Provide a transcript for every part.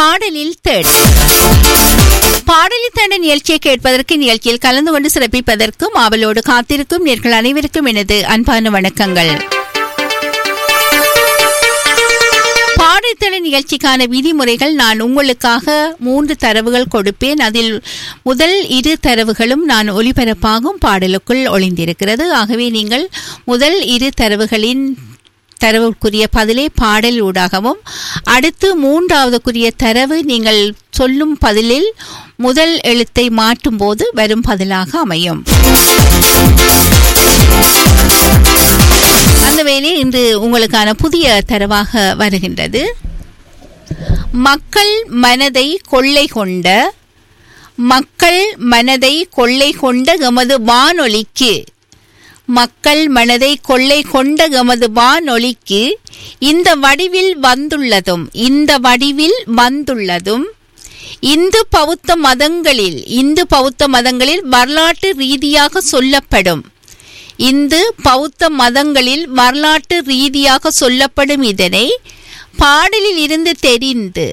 பாடலில் தேடு பாடலில் தேட நிகழ்ச்சியை கேட்பதற்கு நிகழ்ச்சியில் கலந்து கொண்டு சிறப்பிப்பதற்கும் ஆவலோடு காத்திருக்கும் நேர்கள் அனைவருக்கும் எனது அன்பான வணக்கங்கள் பாடத்தள நிகழ்ச்சிக்கான விதிமுறைகள் நான் உங்களுக்காக மூன்று தரவுகள் கொடுப்பேன் அதில் முதல் இரு தரவுகளும் நான் ஒலிபரப்பாகும் பாடலுக்குள் ஒளிந்திருக்கிறது ஆகவே நீங்கள் முதல் இரு தரவுகளின் தரவுக்குரிய பதிலை பாடல் ஊடாகவும் அடுத்து மூன்றாவதுக்குரிய தரவு நீங்கள் சொல்லும் பதிலில் முதல் எழுத்தை மாற்றும் போது வரும் பதிலாக அமையும் அந்த வேலை இன்று உங்களுக்கான புதிய தரவாக வருகின்றது மக்கள் மனதை கொள்ளை கொண்ட மக்கள் மனதை கொள்ளை கொண்ட எமது வானொலிக்கு மக்கள் மனதை கொள்ளை கொண்ட எமது வானொலிக்கு இந்த வடிவில் வந்துள்ளதும் இந்த வடிவில் வந்துள்ளதும் இந்து பௌத்த மதங்களில் இந்து பௌத்த மதங்களில் வரலாற்று ரீதியாக சொல்லப்படும் இந்து பௌத்த மதங்களில் வரலாற்று ரீதியாக சொல்லப்படும் இதனை பாடலில் இருந்து தெரிந்து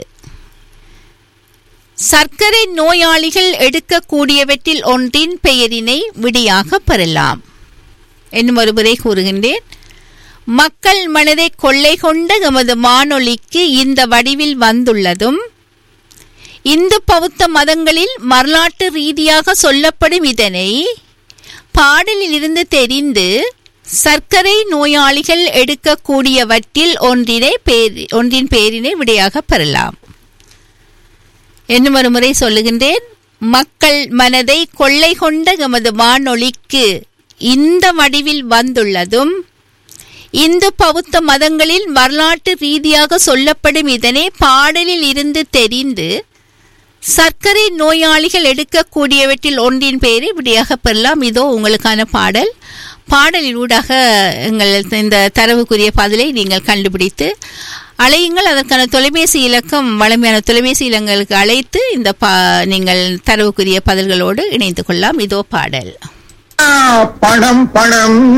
சர்க்கரை நோயாளிகள் எடுக்கக்கூடியவற்றில் ஒன்றின் பெயரினை விடியாக பெறலாம் என்னும் ஒருமுறை கூறுகின்றேன் மக்கள் மனதை கொள்ளை கொண்ட எமது வானொலிக்கு இந்த வடிவில் வந்துள்ளதும் இந்து பௌத்த மதங்களில் வரலாற்று ரீதியாக சொல்லப்படும் இதனை பாடலில் இருந்து தெரிந்து சர்க்கரை நோயாளிகள் எடுக்கக்கூடியவற்றில் ஒன்றினை பேர் ஒன்றின் பேரினை விடையாக பெறலாம் என்னும் ஒரு முறை சொல்லுகின்றேன் மக்கள் மனதை கொள்ளை கொண்ட எமது வானொலிக்கு இந்த வடிவில் வந்துள்ளதும் இந்து பௌத்த மதங்களில் வரலாற்று ரீதியாக சொல்லப்படும் இதனை பாடலில் இருந்து தெரிந்து சர்க்கரை நோயாளிகள் எடுக்கக்கூடியவற்றில் ஒன்றின் பெயரை இப்படியாக பெறலாம் இதோ உங்களுக்கான பாடல் பாடலில் ஊடாக எங்கள் இந்த தரவுக்குரிய பதிலை நீங்கள் கண்டுபிடித்து அழையுங்கள் அதற்கான தொலைபேசி இலக்கம் வளமையான தொலைபேசி இலங்களுக்கு அழைத்து இந்த பா நீங்கள் தரவுக்குரிய பதில்களோடு இணைந்து கொள்ளலாம் இதோ பாடல் பணம் பணம்